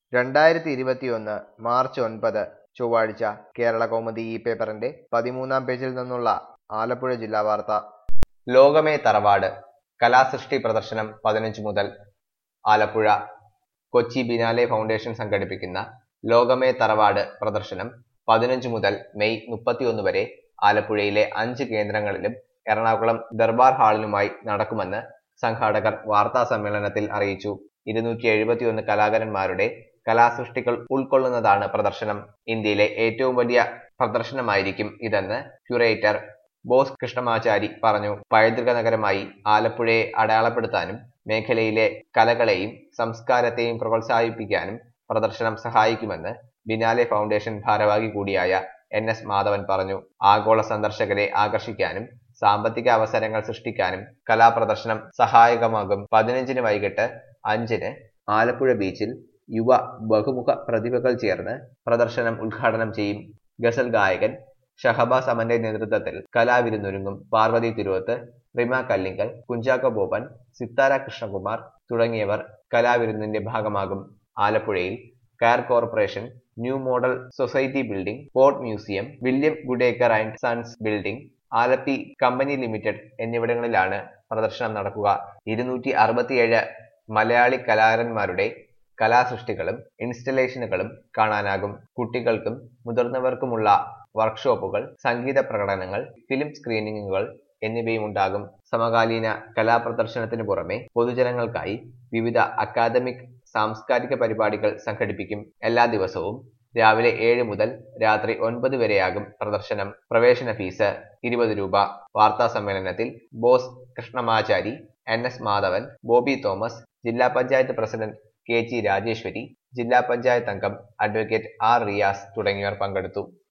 രണ്ടായിരത്തി ഇരുപത്തിയൊന്ന് മാർച്ച് ഒൻപത് ചൊവ്വാഴ്ച കേരള കൗമുദി ഈ പേപ്പറിന്റെ പതിമൂന്നാം പേജിൽ നിന്നുള്ള ആലപ്പുഴ ജില്ലാ വാർത്ത ലോകമേ തറവാട് കലാസൃഷ്ടി പ്രദർശനം പതിനഞ്ച് മുതൽ ആലപ്പുഴ കൊച്ചി ബിനാലെ ഫൗണ്ടേഷൻ സംഘടിപ്പിക്കുന്ന ലോകമേ തറവാട് പ്രദർശനം പതിനഞ്ച് മുതൽ മെയ് മുപ്പത്തിയൊന്ന് വരെ ആലപ്പുഴയിലെ അഞ്ച് കേന്ദ്രങ്ങളിലും എറണാകുളം ദർബാർ ഹാളിലുമായി നടക്കുമെന്ന് സംഘാടകർ വാർത്താ സമ്മേളനത്തിൽ അറിയിച്ചു ഇരുന്നൂറ്റി എഴുപത്തിയൊന്ന് കലാകാരന്മാരുടെ കലാസൃഷ്ടികൾ ഉൾക്കൊള്ളുന്നതാണ് പ്രദർശനം ഇന്ത്യയിലെ ഏറ്റവും വലിയ പ്രദർശനമായിരിക്കും ഇതെന്ന് ക്യൂറേറ്റർ ബോസ് കൃഷ്ണമാചാരി പറഞ്ഞു പൈതൃക നഗരമായി ആലപ്പുഴയെ അടയാളപ്പെടുത്താനും മേഖലയിലെ കലകളെയും സംസ്കാരത്തെയും പ്രോത്സാഹിപ്പിക്കാനും പ്രദർശനം സഹായിക്കുമെന്ന് ബിനാലെ ഫൗണ്ടേഷൻ ഭാരവാഹി കൂടിയായ എൻ എസ് മാധവൻ പറഞ്ഞു ആഗോള സന്ദർശകരെ ആകർഷിക്കാനും സാമ്പത്തിക അവസരങ്ങൾ സൃഷ്ടിക്കാനും കലാപ്രദർശനം സഹായകമാകും പതിനഞ്ചിന് വൈകിട്ട് അഞ്ചിന് ആലപ്പുഴ ബീച്ചിൽ യുവ ബഹുമുഖ പ്രതിഭകൾ ചേർന്ന് പ്രദർശനം ഉദ്ഘാടനം ചെയ്യും ഗസൽ ഗായകൻ ഷഹബാസ് അമന്റെ നേതൃത്വത്തിൽ കലാവിരുന്നൊരുങ്ങും പാർവതി തിരുവത്ത് റിമ കല്ലിങ്കൽ കുഞ്ചാക്കോ ബോബൻ സിത്താര കൃഷ്ണകുമാർ തുടങ്ങിയവർ കലാവിരുന്നിന്റെ ഭാഗമാകും ആലപ്പുഴയിൽ കയർ corporation new model society building port museum William Goodacre and sons building Alleppey company limited എന്നിവിടങ്ങളിലാണ് പ്രദർശനം നടക്കുക ഇരുന്നൂറ്റി അറുപത്തിയേഴ് മലയാളി കലാകാരന്മാരുടെ കലാസൃഷ്ടികളും ഇൻസ്റ്റലേഷനുകളും കാണാനാകും കുട്ടികൾക്കും മുതിർന്നവർക്കുമുള്ള വർക്ക്ഷോപ്പുകൾ സംഗീത പ്രകടനങ്ങൾ ഫിലിം സ്ക്രീനിങ്ങുകൾ എന്നിവയും ഉണ്ടാകും സമകാലീന കലാപ്രദർശനത്തിന് പുറമെ പൊതുജനങ്ങൾക്കായി വിവിധ അക്കാദമിക് സാംസ്കാരിക പരിപാടികൾ സംഘടിപ്പിക്കും എല്ലാ ദിവസവും രാവിലെ ഏഴ് മുതൽ രാത്രി ഒൻപത് വരെയാകും പ്രദർശനം പ്രവേശന ഫീസ് ഇരുപത് രൂപ വാർത്താ സമ്മേളനത്തിൽ ബോസ് കൃഷ്ണമാചാരി എൻ എസ് മാധവൻ ബോബി തോമസ് ജില്ലാ panchayat president K G Rajeshwari ജില്ലാ പഞ്ചായത്ത് അംഗം അഡ്വക്കേറ്റ് ആർ റിയാസ് തുടങ്ങിയവർ പങ്കെടുത്തു